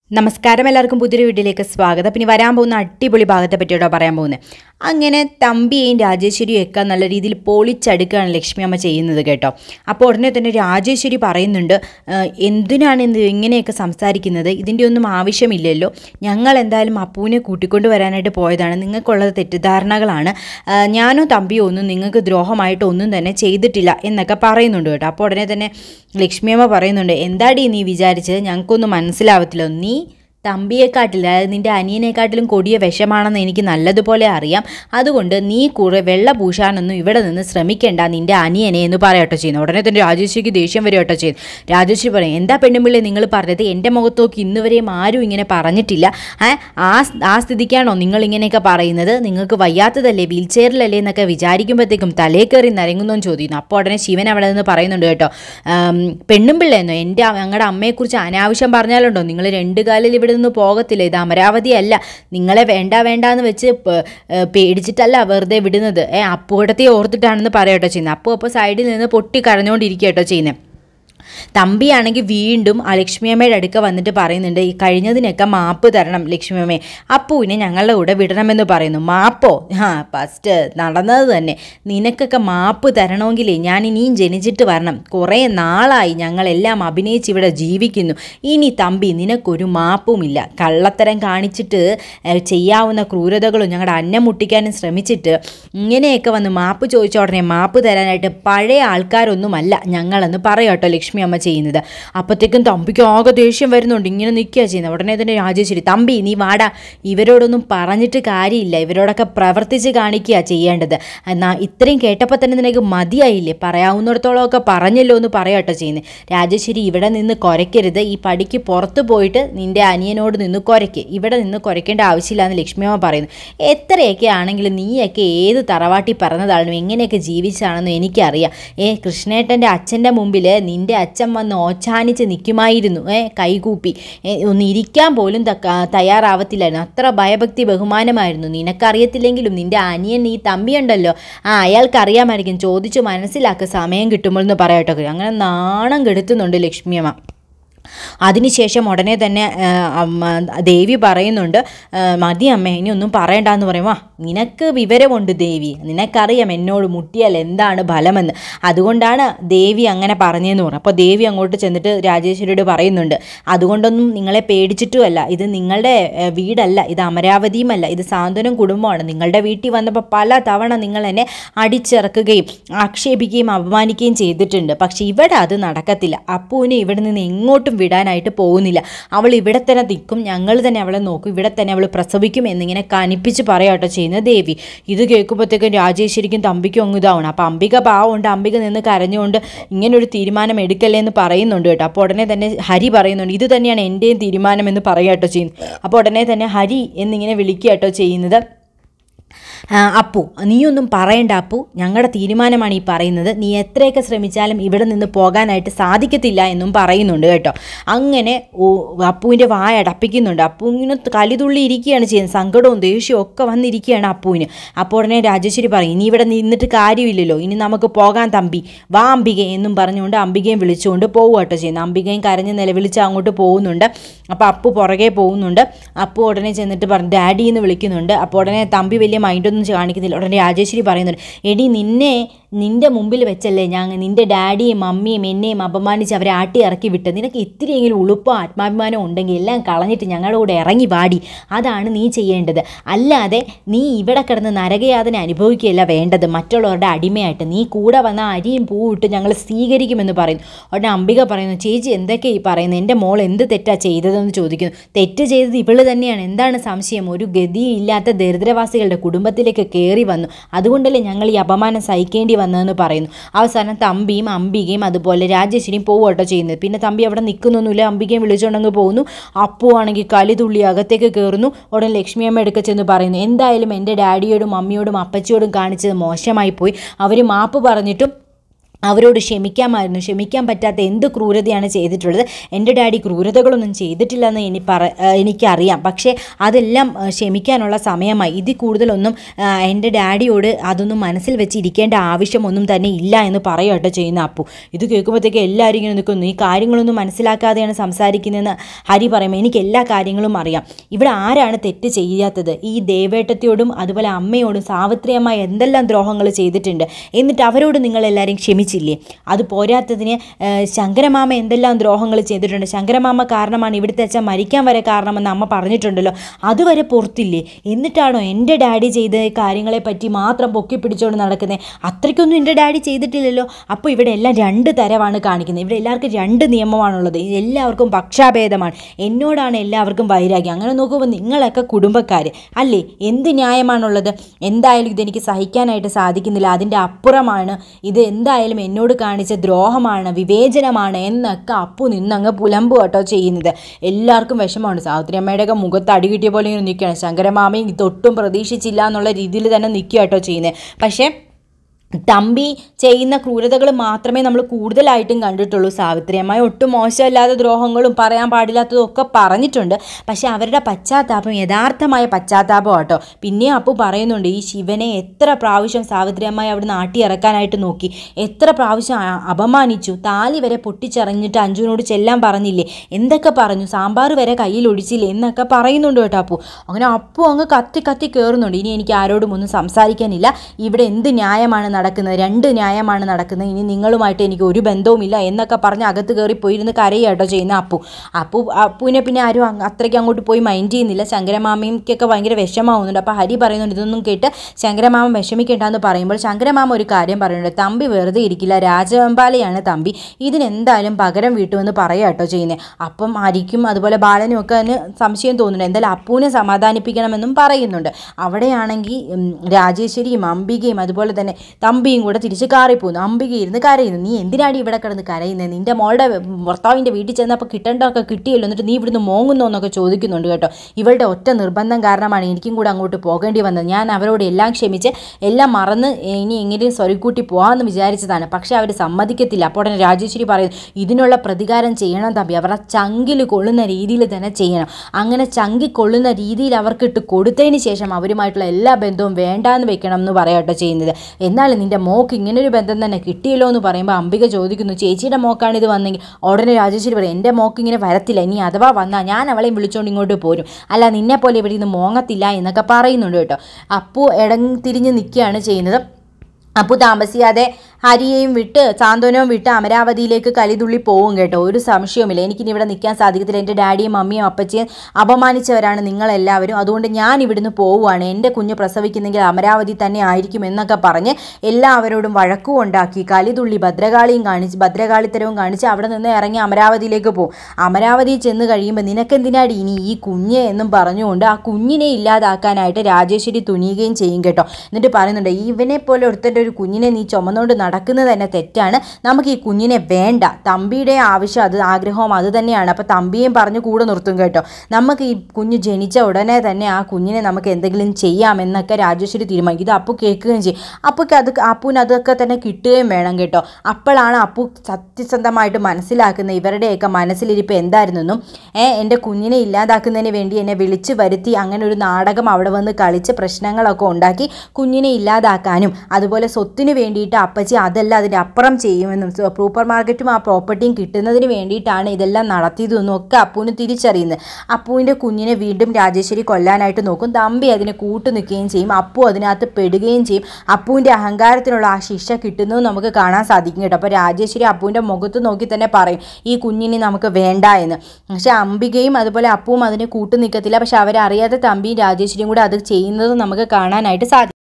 നമസ്കാരം എല്ലാവർക്കും പുതിയൊരു വീട്ടിലേക്ക് സ്വാഗതം പിന്നെ വരാൻ പോകുന്ന അടിപൊളി ഭാഗത്തെ പറ്റിയിട്ടോ പറയാൻ പോകുന്നത് അങ്ങനെ തമ്പിയെയും രാജേശ്വരിയും ഒക്കെ നല്ല രീതിയിൽ പൊളിച്ചടുക്കുകയാണ് ലക്ഷ്മി അമ്മ ചെയ്യുന്നത് കേട്ടോ അപ്പോൾ ഉടനെ തന്നെ രാജേശ്വരി പറയുന്നുണ്ട് "ഏഹ്, എന്തിനാണ് ഇത് ഇങ്ങനെയൊക്കെ സംസാരിക്കുന്നത് ഇതിൻ്റെ ഒന്നും ആവശ്യമില്ലല്ലോ ഞങ്ങൾ എന്തായാലും അപ്പുവിനെ കൂട്ടിക്കൊണ്ട് വരാനായിട്ട് പോയതാണ് നിങ്ങൾക്കുള്ളത് തെറ്റിദ്ധാരണകളാണ് ഏഹ്, ഞാനോ തമ്പിയോ ഒന്നും നിങ്ങൾക്ക് ദ്രോഹമായിട്ട് ഒന്നും തന്നെ ചെയ്തിട്ടില്ല എന്നൊക്കെ പറയുന്നുണ്ട് കേട്ടോ അപ്പോൾ ഉടനെ തന്നെ ലക്ഷ്മിയമ്മ പറയുന്നുണ്ട് എന്താടി നീ വിചാരിച്ചത് ഞങ്ങൾക്കൊന്നും മനസ്സിലാവത്തില്ല നീ തമ്പിയെക്കാട്ടിലും അതായത് നിൻ്റെ അനിയനെക്കാട്ടിലും കൊടിയ വിഷമാണെന്ന് എനിക്ക് നല്ലതുപോലെ അറിയാം അതുകൊണ്ട് നീ കുറെ വെള്ള പൂശാനൊന്നും ഇവിടെ നിന്ന് ശ്രമിക്കേണ്ട നിൻ്റെ അനിയനെ എന്ന് പറയട്ടോ ചെയ്യുന്നു ഉടനെ തന്നെ രാജേശ്വരിക്ക് ദേഷ്യം വരികട്ടോ ചെയ്യുന്നു രാജേശ്വരി പറയും എന്താ പെണ്ണുമ്പിള്ളി നിങ്ങൾ പറഞ്ഞത് എൻ്റെ മുഖത്ത് നോക്കി ഇന്ന് വരെയും ആരും ഇങ്ങനെ പറഞ്ഞിട്ടില്ല ഏ, ആ ആ സ്ഥിതിക്കാണോ നിങ്ങൾ ഇങ്ങനെയൊക്കെ പറയുന്നത് നിങ്ങൾക്ക് വയ്യാത്തതല്ലേ വീൽ ചെയറിലല്ലേ എന്നൊക്കെ വിചാരിക്കുമ്പോഴത്തേക്കും തലേ കയറി നരങ്ങുന്നു ചോദിക്കുന്നു അപ്പോൾ ഉടനെ ശിവൻ അവിടെ നിന്ന് പറയുന്നുണ്ട് കേട്ടോ ആം, പെണ്ണുമ്പിള്ളയെന്നോ എൻ്റെ ഞങ്ങളുടെ അമ്മയെക്കുറിച്ച് അനാവശ്യം പറഞ്ഞാലുണ്ടോ നിങ്ങൾ രണ്ട് കാലിൽ ഇവിടെ നിന്ന് പോകത്തില്ല ഇത് അമരാവതി അല്ല നിങ്ങളെ വേണ്ട വേണ്ട എന്ന് വെച്ച് പ- ഏ, പേടിച്ചിട്ടല്ല വെറുതെ വിടുന്നത് ഏ അപ്പൂടത്തെ ഓർത്തിട്ടാണെന്ന് പറയട്ടോ ചെയ്യുന്നത് അപ്പോൾ അപ്പോൾ സൈഡിൽ നിന്ന് പൊട്ടി കരഞ്ഞുകൊണ്ടിരിക്കുക കേട്ടോ ചെയ്യുന്നത് തമ്പിയാണെങ്കിൽ വീണ്ടും ആ ലക്ഷ്മിയമ്മയുടെ അടുക്ക വന്നിട്ട് പറയുന്നുണ്ട് ഈ കഴിഞ്ഞതിനൊക്കെ മാപ്പ് തരണം ലക്ഷ്മിയമ്മേ അപ്പുവിനെ ഞങ്ങളുടെ കൂടെ വിടണമെന്ന് പറയുന്നു മാപ്പോ ആ ഫസ്റ്റ് നടന്നത് തന്നെ നിനക്കൊക്കെ മാപ്പ് തരണമെങ്കിലേ ഞാൻ ഇനിയും ജനിച്ചിട്ട് വരണം കുറേ നാളായി ഞങ്ങളെല്ലാം അഭിനയിച്ച് ഇവിടെ ജീവിക്കുന്നു ഇനി തമ്പി നിനക്കൊരു മാപ്പുമില്ല കള്ളത്തരം കാണിച്ചിട്ട് ഏഹ്, ചെയ്യാവുന്ന ക്രൂരതകളും ഞങ്ങളുടെ അന്നം മുട്ടിക്കാനും ശ്രമിച്ചിട്ട് ഇങ്ങനെയൊക്കെ വന്ന് മാപ്പ് ചോദിച്ച ഉടനെ മാപ്പ് തരാനായിട്ട് പഴയ ആൾക്കാരൊന്നുമല്ല ഞങ്ങളെന്ന് പറയാട്ടോ ലക്ഷ്മി അമ്മ ചെയ്യുന്നത് അപ്പോഴത്തേക്കും തമ്പിക്ക് ആകെ ദേഷ്യം വരുന്നുണ്ട് ഇങ്ങനെ നിൽക്കുക ചെയ്യുന്നത് ഉടനെ തന്നെ രാജേശ്വരി തമ്പി നീ വാടാ ഇവരോടൊന്നും പറഞ്ഞിട്ട് കാര്യമില്ല ഇവരോടൊക്കെ പ്രവർത്തിച്ച് കാണിക്കുക ചെയ്യേണ്ടത് എന്നാൽ ഇത്രയും കേട്ടപ്പോൾ തന്നെ നിനക്ക് മതിയായില്ലേ പറയാവുന്നിടത്തോളമൊക്കെ പറഞ്ഞല്ലോ എന്ന് പറയാട്ടോ ചെയ്യുന്നത് രാജേശ്വരി ഇവിടെ നിന്ന് കുരയ്ക്കരുത് ഈ പടിക്ക് പുറത്ത് പോയിട്ട് നിന്റെ അനിയനോട് നിന്ന് കുരയ്ക്ക് ഇവിടെ നിന്ന് കുരയ്ക്കേണ്ട ആവശ്യമില്ല എന്ന് ലക്ഷ്മിയമ്മ പറയുന്നു എത്രയൊക്കെ ആണെങ്കിലും നീയൊക്കെ ഏത് തറവാട്ടി പറഞ്ഞതാണെന്നും എങ്ങനെയൊക്കെ ജീവിച്ചാണെന്നും എനിക്കറിയാം ഏ കൃഷ്ണേട്ടൻ്റെ അച്ഛൻ്റെ മുമ്പിൽ നിന്റെ അച്ഛൻ വന്ന് ഓച്ചാനിച്ച് നിൽക്കുമായിരുന്നു ഏ കൈകൂപ്പി ഏ, ഒന്ന് ഇരിക്കാൻ പോലും തക്ക- തയ്യാറാവത്തില്ലായിരുന്നു അത്ര ഭയഭക്തി ബഹുമാനമായിരുന്നു നിനക്കറിയത്തില്ലെങ്കിലും നിന്റെ അനിയൻ ഈ തമ്പിയുണ്ടല്ലോ ആ അയാൾക്ക് അറിയാമായിരിക്കും ചോദിച്ചു മനസ്സിലാക്കുക സമയം കിട്ടുമ്പോൾ എന്ന് പറയട്ടോ അങ്ങനെ നാണം കെടുത്തുന്നുണ്ട് ലക്ഷ്മിയമ്മ അതിനുശേഷം ഉടനെ തന്നെ ആ, അമ്മ ദേവി പറയുന്നുണ്ട് ആ, മതി അമ്മേ ഇനി ഒന്നും പറയണ്ടെന്ന് പറയും ആ നിനക്ക് വിവരമുണ്ട് ദേവി നിനക്കറിയാം എന്നോട് മുട്ടിയാൽ എന്താണ് ഫലമെന്ന് അതുകൊണ്ടാണ് ദേവി അങ്ങനെ പറഞ്ഞതെന്ന് പറഞ്ഞു അപ്പോൾ ദേവി അങ്ങോട്ട് ചെന്നിട്ട് രാജേശ്വരിയോട് പറയുന്നുണ്ട് അതുകൊണ്ടൊന്നും നിങ്ങളെ പേടിച്ചിട്ടുമല്ല ഇത് നിങ്ങളുടെ ഏ, വീടല്ല ഇത് അമരാവതിയുമല്ല ഇത് സാന്ത്വനം കുടുംബമാണ് നിങ്ങളുടെ വീട്ടിൽ വന്നപ്പോൾ പല തവണ നിങ്ങൾ എന്നെ അടിച്ചിറക്കുകയും ആക്ഷേപിക്കുകയും അപമാനിക്കുകയും ചെയ്തിട്ടുണ്ട് പക്ഷെ ഇവിടെ അത് നടക്കത്തില്ല അപ്പുവിനെ ഇവിടെ നിന്ന് എങ്ങോട്ടും വിടാനായിട്ട് പോകുന്നില്ല അവൾ ഇവിടെ തന്നെ നിൽക്കും ഞങ്ങൾ തന്നെ അവളെ നോക്കും ഇവിടെ തന്നെ അവൾ പ്രസവിക്കും എന്നിങ്ങനെ കനിപ്പിച്ച് പറയാട്ടോ ചെയ്യുന്നത് ദേവി ഇത് കേൾക്കുമ്പോഴത്തേക്കും രാജേശ്വരിക്കും തമ്പിക്കും അങ്ങ് ഇതാവണം അപ്പം അംബിക പാവമുണ്ട് അംബിക നിന്ന് കരഞ്ഞുകൊണ്ട് ഇങ്ങനൊരു തീരുമാനം എടുക്കല്ലേ എന്ന് പറയുന്നുണ്ട് കേട്ടോ അപ്പോൾ ഉടനെ തന്നെ ഹരി പറയുന്നുണ്ട് ഇത് തന്നെയാണ് എൻ്റെയും തീരുമാനം എന്ന് പറയാട്ടോ ചെയ്യുന്നത് അപ്പോൾ ഉടനെ തന്നെ ഹരി എന്നിങ്ങനെ വിളിക്കുക കേട്ടോ ചെയ്യുന്നത് ആ, അപ്പു നീയൊന്നും പറയണ്ട അപ്പു ഞങ്ങളുടെ തീരുമാനമാണ് ഈ പറയുന്നത് നീ എത്രയൊക്കെ ശ്രമിച്ചാലും ഇവിടെ നിന്ന് പോകാനായിട്ട് സാധിക്കത്തില്ല എന്നും പറയുന്നുണ്ട് കേട്ടോ അങ്ങനെ ഓ അപ്പുവിൻ്റെ വായ അടപ്പിക്കുന്നുണ്ട് അപ്പു ഇങ്ങനെ കലിതുള്ളി ഇരിക്കുകയാണ് ചെയ്യുന്നത് സങ്കടവും ദേഷ്യവും ഒക്കെ വന്നിരിക്കുകയാണ് അപ്പുവിന് അപ്പോൾ ഉടനെ രാജേശ്വരി പറയും ഇനി ഇവിടെ നിന്നിട്ട് കാര്യമില്ലല്ലോ ഇനി നമുക്ക് പോകാൻ തമ്പി വാ അംബിക എന്നും പറഞ്ഞുകൊണ്ട് അംബികയും വിളിച്ചുകൊണ്ട് പോകുക കേട്ടോ ചെയ്യുന്നത് അംബികയും കരഞ്ഞ് നിലവിളിച്ച് അങ്ങോട്ട് പോകുന്നുണ്ട് അപ്പോൾ അപ്പു പുറകെ പോകുന്നുണ്ട് അപ്പു ഉടനെ ചെന്നിട്ട് പറഞ്ഞു ഡാഡി എന്ന് വിളിക്കുന്നുണ്ട് അപ്പോൾ ഉടനെ തമ്പി വലിയ മൈൻഡൊന്നും കാണിക്കുന്നില്ല ഉടനെ രാജേശ്വരി പറയുന്നുണ്ട് എടി നിന്നെ നിന്റെ മുമ്പിൽ വെച്ചല്ലേ ഞാൻ നിന്റെ ഡാഡിയും മമ്മിയും എന്നെയും അപമാനിച്ച് അവരെ ആട്ടി ഇറക്കി വിട്ട് നിനക്ക് ഇത്തിരിയെങ്കിലും ഉളുപ്പോ ആത്മാഭിമാനം ഉണ്ടെങ്കിൽ എല്ലാം കളഞ്ഞിട്ട് ഞങ്ങളുടെ കൂടെ ഇറങ്ങി വാടി അതാണ് നീ ചെയ്യേണ്ടത് അല്ലാതെ നീ ഇവിടെ കിടന്ന് നരകയാതന അനുഭവിക്കുകയല്ല വേണ്ടത് മറ്റുള്ളവരുടെ അടിമയായിട്ട് നീ കൂടെ വന്ന അരിയും പൂവിട്ട് ഞങ്ങൾ സ്വീകരിക്കുമെന്ന് പറയുന്നു ഉടനെ അംബിക പറയുന്നു ചേച്ചി എന്തൊക്കെ ഈ പറയുന്നത് എൻ്റെ മോൾ എന്ത് തെറ്റാ ചെയ്തതെന്ന് ചോദിക്കുന്നു തെറ്റ് ചെയ്തത് ഇവള് തന്നെയാണ് എന്താണ് സംശയം ഒരു ഗതിയില്ലാത്ത ദരിദ്രവാസികളുടെ കുടുംബത്തിലേക്ക് കയറി വന്നു അതുകൊണ്ടല്ലേ ഞങ്ങൾ ഈ അപമാനം സഹിക്കേണ്ടി വന്നതെന്ന് പറയുന്നു അവസാനം തമ്പിയും അംബികയും അതുപോലെ രാജേശ്വരിയും പോവുകട്ടോ ചെയ്യുന്നത് പിന്നെ തമ്പി അവിടെ നിൽക്കുന്നൊന്നുമില്ല അംബികയും വിളിച്ചുകൊണ്ടങ്ങ് പോകുന്നു അപ്പു ആണെങ്കിൽ കലിതുള്ളി അകത്തേക്ക് കയറുന്നു ഉടൻ ലക്ഷ്മിയമ്മ എടുക്ക ചെന്ന് പറയുന്നു എന്തായാലും എൻ്റെ ഡാഡിയോടും മമ്മിയോടും അപ്പച്ചിയോടും കാണിച്ചത് മോശമായി പോയി അവർ മാപ്പ് പറഞ്ഞിട്ടും അവരോട് ക്ഷമിക്കാമായിരുന്നു ക്ഷമിക്കാൻ പറ്റാത്ത എന്ത് ക്രൂരതയാണ് ചെയ്തിട്ടുള്ളത് എൻ്റെ ഡാഡി ക്രൂരതകളൊന്നും ചെയ്തിട്ടില്ലെന്ന് ഇനി പറ ആ, എനിക്കറിയാം പക്ഷേ അതെല്ലാം ആ, ക്ഷമിക്കാനുള്ള സമയമായി ഇതിൽ കൂടുതലൊന്നും ആ, എൻ്റെ ഡാഡിയോട് അതൊന്നും മനസ്സിൽ വെച്ചിരിക്കേണ്ട ആവശ്യമൊന്നും തന്നെ ഇല്ല എന്ന് പറയുകട്ടോ ചെയ്യുന്ന അപ്പു ഇത് കേൾക്കുമ്പോഴത്തേക്ക് എല്ലാവരും ഇങ്ങനെ നിൽക്കുന്നു ഈ കാര്യങ്ങളൊന്നും മനസ്സിലാക്കാതെയാണ് സംസാരിക്കുന്നതെന്ന് ഹരി പറയുമ്പോൾ എനിക്ക് എല്ലാ കാര്യങ്ങളും അറിയാം ഇവിടെ ആരാണ് തെറ്റ് ചെയ്യാത്തത് ഈ ദേവേട്ടത്തിയോടും അതുപോലെ അമ്മയോടും സാവിത്രി അമ്മ എന്തെല്ലാം ദ്രോഹങ്ങൾ ചെയ്തിട്ടുണ്ട് എന്നിട്ട് അവരോട് നിങ്ങളെല്ലാവരും ക്ഷമിച്ചില്ലേ അത് പോരാത്തതിന് ആ, ശങ്കരമാമ എന്തെല്ലാം ദ്രോഹങ്ങൾ ചെയ്തിട്ടുണ്ട് ശങ്കരമാമ കാരണമാണ് ഇവിടുത്തെ അച്ഛൻ മരിക്കാൻ വരെ കാരണമെന്ന് അമ്മ പറഞ്ഞിട്ടുണ്ടല്ലോ അതുവരെ പുറത്തില്ലേ എന്നിട്ടാണോ എൻ്റെ ഡാഡി ചെയ്ത കാര്യങ്ങളെ പറ്റി മാത്രം പൊക്കി പിടിച്ചുകൊണ്ട് നടക്കുന്നത് അത്രയ്ക്കൊന്നും എൻ്റെ ഡാഡി ചെയ്തിട്ടില്ലല്ലോ അപ്പോൾ ഇവിടെ എല്ലാം രണ്ട് തരമാണ് കാണിക്കുന്നത് ഇവിടെ എല്ലാവർക്കും രണ്ട് നിയമമാണുള്ളത് എല്ലാവർക്കും പക്ഷാഭേദമാണ് എന്നോടാണ് എല്ലാവർക്കും വൈരാഗ്യം അങ്ങനെ നോക്കുമ്പോൾ നിങ്ങളൊക്കെ കുടുംബക്കാർ അല്ലേ എന്ത് ന്യായമാണുള്ളത് എന്തായാലും ഇതെനിക്ക് സഹിക്കാനായിട്ട് സാധിക്കുന്നില്ല അതിൻ്റെ അപ്പുറമാണ് ഇത് എന്തായാലും എന്നോട് കാണിച്ച ദ്രോഹമാണ് വിവേചനമാണ് എന്നൊക്കെ അപ്പു നിന്നങ്ങ് പുലമ്പ് കേട്ടോ ചെയ്യുന്നത് എല്ലാവർക്കും വിഷമമാണ് സാവിത്രി അമ്മയുടെയൊക്കെ മുഖത്ത് അടി കിട്ടിയ പോലെ ഇങ്ങനെ നിൽക്കുകയാണ് ശങ്കരമാമയും ഇതൊട്ടും പ്രതീക്ഷിച്ചില്ല എന്നുള്ള രീതിയിൽ തന്നെ നിൽക്കുക കേട്ടോ ചെയ്യുന്നത് പക്ഷേ തമ്പി ചെയ്യുന്ന ക്രൂരതകൾ മാത്രമേ നമ്മൾ കൂടുതലായിട്ടും കണ്ടിട്ടുള്ളൂ സാവിത്രിയമ്മായി ഒട്ടും മോശമല്ലാത്ത ദ്രോഹങ്ങളും പറയാൻ പാടില്ലാത്തതും ഒക്കെ പറഞ്ഞിട്ടുണ്ട് പക്ഷെ അവരുടെ പശ്ചാത്താപം യഥാർത്ഥമായ പശ്ചാത്താപം കേട്ടോ പിന്നെയും അപ്പു പറയുന്നുണ്ട് ഈ ശിവനെ എത്ര പ്രാവശ്യം സാവിത്രിയമ്മായി അവിടെ നാട്ടി ഇറക്കാനായിട്ട് നോക്കി എത്ര പ്രാവശ്യം അ- അപമാനിച്ചു താലി വരെ പൊട്ടിച്ചെറിഞ്ഞിട്ട് അഞ്ജുവിനോട് ചെല്ലാൻ പറഞ്ഞില്ലേ എന്തൊക്കെ പറഞ്ഞു സാമ്പാർ വരെ കയ്യിൽ ഒഴിച്ചില്ലേ എന്നൊക്കെ പറയുന്നുണ്ട് കേട്ടോ അപ്പു അങ്ങനെ അപ്പു അങ്ങ് കത്തി കത്തി കയറുന്നുണ്ട് ഇനി എനിക്ക് ആരോടും ഒന്നും സംസാരിക്കാനില്ല ഇവിടെ എന്ത് ന്യായമാണ് നടക്കുന്നത് രണ്ട് ന്യായമാണ് നടക്കുന്നത് ഇനി നിങ്ങളുമായിട്ട് എനിക്ക് ഒരു ബന്ധവുമില്ല എന്നൊക്കെ പറഞ്ഞ് അകത്ത് കയറി പോയിരുന്ന് കരയാട്ടോ ചെയ്യുന്ന അപ്പു അപ്പു അപ്പുവിനെ പിന്നെ ആരും അങ്ങ് അത്രയ്ക്ക് അങ്ങോട്ട് പോയി മൈൻഡ് ചെയ്യുന്നില്ല ശങ്കരമാമയ്ക്കൊക്കെ ഭയങ്കര വിഷമാവുന്നുണ്ട് അപ്പോൾ ഹരി പറയുന്നുണ്ട് ഇതൊന്നും കേട്ട് ശങ്കരമാമ വിഷമിക്കേണ്ടെന്ന് പറയുമ്പോൾ ശങ്കരമാമ ഒരു കാര്യം പറയുന്നുണ്ട് തമ്പി വെറുതെ ഇരിക്കില്ല രാജവെമ്പാലയാണ് തമ്പി ഇതിനെന്തായാലും പകരം വീട്ടുമെന്ന് പറയാട്ടോ ചെയ്യുന്നത് അപ്പം ഹരിക്കും അതുപോലെ ബാലനും ഒക്കെ അതിന് സംശയം തോന്നുന്നുണ്ട് എന്തായാലും അപ്പുവിനെ സമാധാനിപ്പിക്കണമെന്നും പറയുന്നുണ്ട് അവിടെയാണെങ്കിൽ ഉം, രാജേശ്വരിയും അംബികയും അതുപോലെ തന്നെ തമ്പിയും കൂടെ തിരിച്ച് കാറിപ്പോകുന്നു അംബിക ഇരുന്ന് കരയുന്നു നീ എന്തിനാടി ഇവിടെ കിടന്ന് കരയുന്നത് നിന്റെ മോളുടെ ഭർത്താവിൻ്റെ വീട്ടിൽ ചെന്നപ്പോൾ കിട്ടേണ്ടതൊക്കെ കിട്ടിയല്ലോ എന്നിട്ട് നീ ഇവിടുന്ന് മോങ്ങുന്നോ എന്നൊക്കെ ചോദിക്കുന്നുണ്ട് കേട്ടോ ഇവളുടെ ഒറ്റ നിർബന്ധം കാരണമാണ് എനിക്കും കൂടെ അങ്ങോട്ട് പോകേണ്ടി വന്നത് ഞാൻ അവരോട് എല്ലാം ക്ഷമിച്ച് എല്ലാം മറന്ന് ഇനി എങ്ങനെയും സ്വരുക്കൂട്ടി പോകാമെന്ന് വിചാരിച്ചതാണ് പക്ഷേ അവർ സമ്മതിക്കത്തില്ല അപ്പോൾ ഉടനെ രാജേശ്വരി പറയുന്നു ഇതിനുള്ള പ്രതികാരം ചെയ്യണം തമ്പി അവരുടെ ചങ്കിൽ കൊള്ളുന്ന രീതിയിൽ തന്നെ ചെയ്യണം അങ്ങനെ ചങ്കി കൊള്ളുന്ന രീതിയിൽ അവർക്ക് ഇട്ട് കൊടുത്തതിന് ശേഷം അവരുമായിട്ടുള്ള എല്ലാ ബന്ധവും വേണ്ടാന്ന് വെക്കണം എന്ന് പറയാട്ടോ ചെയ്യുന്നത് എന്നാൽ നിന്റെ മോക്ക് ഇങ്ങനൊരു ബന്ധം തന്നെ കിട്ടിയല്ലോ എന്ന് പറയുമ്പോൾ അംബിക ചോദിക്കുന്നു ചേച്ചിയുടെ മോക്കാണ് ഇത് വന്നെങ്കിൽ ഉടനെ രാജേശ്വരി പറയും എൻ്റെ മോക്ക് ഇങ്ങനെ വരത്തില്ല ഇനി അഥവാ വന്നാൽ ഞാൻ അവളെയും വിളിച്ചുകൊണ്ട് ഇങ്ങോട്ട് പോരും അല്ല നിന്നെ പോലെ ഇവിടെ നിന്ന് മോങ്ങത്തില്ല എന്നൊക്കെ പറയുന്നുണ്ട് കേട്ടോ അപ്പു ഇടങ്ങ് തിരിഞ്ഞ് നിൽക്കുകയാണ് ചെയ്യുന്നത് അപ്പു താമസിയാതെ ഹരിയെയും വിട്ട് സാന്ത്വനവും വിട്ട് അമരാവതിയിലേക്ക് കലിതുള്ളി പോവും കേട്ടോ ഒരു സംശയവുമില്ല എനിക്കിനി ഇവിടെ നിൽക്കാൻ സാധിക്കത്തില്ല എൻ്റെ ഡാഡിയും മമ്മിയും അപ്പച്ചിയും അപമാനിച്ചവരാണ് നിങ്ങളെല്ലാവരും അതുകൊണ്ട് ഞാൻ ഇവിടുന്ന് പോവുകയാണ് എൻ്റെ കുഞ്ഞ് പ്രസവിക്കുന്നെങ്കിൽ അമരാവതി തന്നെ ആയിരിക്കും എന്നൊക്കെ പറഞ്ഞ് എല്ലാവരോടും വഴക്കും ഉണ്ടാക്കി കലിതുള്ളി ഭദ്രകാളിയും കാണിച്ച് ഭദ്രകാളിത്തരവും കാണിച്ച് അവിടെ നിന്ന് ഇറങ്ങി അമരാവതിയിലേക്ക് പോകും അമരാവതിയിൽ ചെന്ന് കഴിയുമ്പോൾ നിനക്കെന്തിനാടി ഇനി ഈ കുഞ്ഞ് എന്നും പറഞ്ഞുകൊണ്ട് ആ കുഞ്ഞിനെ ഇല്ലാതാക്കാനായിട്ട് രാജേശ്വരി തുനിയുകയും ചെയ്യും കേട്ടോ എന്നിട്ട് പറയുന്നുണ്ട് ഇവനെ പോലെ ഒരുത്തൻ്റെ ഒരു കുഞ്ഞിനെ നീ ചുമന്നുകൊണ്ട് നടക്കുന്നത് തന്നെ തെറ്റാണ് നമുക്ക് ഈ കുഞ്ഞിനെ വേണ്ട തമ്പിയുടെ ആവശ്യം അത് ആഗ്രഹവും അത് തന്നെയാണ് അപ്പോൾ തമ്പിയും പറഞ്ഞ് കൂടെ നിർത്തും കേട്ടോ നമുക്ക് ഈ കുഞ്ഞ് ജനിച്ച ഉടനെ തന്നെ ആ കുഞ്ഞിനെ നമുക്ക് എന്തെങ്കിലും ചെയ്യാമെന്നൊക്കെ രാജേശ്വരി തീരുമാനിക്കും ഇത് അപ്പു കേൾക്കുകയും ചെയ്യും അപ്പുക്ക് അത് അപ്പുവിന് അതൊക്കെ തന്നെ കിട്ടുകയും വേണം കേട്ടോ അപ്പോഴാണ് അപ്പു സത്യസന്ധമായിട്ട് മനസ്സിലാക്കുന്ന ഇവരുടെയൊക്കെ മനസ്സിലിരിപ്പ് എന്തായിരുന്നെന്നും ഏ എൻ്റെ കുഞ്ഞിനെ ഇല്ലാതാക്കുന്നതിന് വേണ്ടി എന്നെ വിളിച്ചു വരുത്തി അങ്ങനെ ഒരു നാടകം അവിടെ വന്ന് കളിച്ച് പ്രശ്നങ്ങളൊക്കെ ഉണ്ടാക്കി കുഞ്ഞിനെ ഇല്ലാതാക്കാനും അതുപോലെ സ്വത്തിന് വേണ്ടിയിട്ട് അപ്പച്ചി അതല്ല അതിൻ്റെ അപ്പുറം ചെയ്യുമെന്നും സോ- സൂപ്പർ മാർക്കറ്റും ആ പ്രോപ്പർട്ടിയും കിട്ടുന്നതിന് വേണ്ടിയിട്ടാണ് ഇതെല്ലാം നടത്തിയതെന്നും ഒക്കെ അപ്പുവിന് തിരിച്ചറിയുന്നത് അപ്പുവിൻ്റെ കുഞ്ഞിനെ വീണ്ടും രാജേശ്വരി കൊല്ലാനായിട്ട് നോക്കും തമ്പി അതിന് കൂട്ടു നിൽക്കുകയും ചെയ്യും അപ്പു അതിനകത്ത് പെടുകയും ചെയ്യും അപ്പുവിൻ്റെ അഹങ്കാരത്തിനുള്ള ആ ശിക്ഷ കിട്ടുന്നതും നമുക്ക് കാണാൻ സാധിക്കും കേട്ടോ അപ്പോൾ രാജേശ്വരി അപ്പുവിൻ്റെ മുഖത്ത് നോക്കി തന്നെ പറയും ഈ കുഞ്ഞിനെ നമുക്ക് വേണ്ട എന്ന് പക്ഷേ അംബികയും അതുപോലെ അപ്പുവും അതിന് കൂട്ടു നിൽക്കത്തില്ല പക്ഷെ അവരറിയാതെ തമ്പിയും രാജേശ്വരിയും കൂടെ അത് ചെയ്യുന്നത് നമുക്ക് കാണാനായിട്ട് സാധിക്കും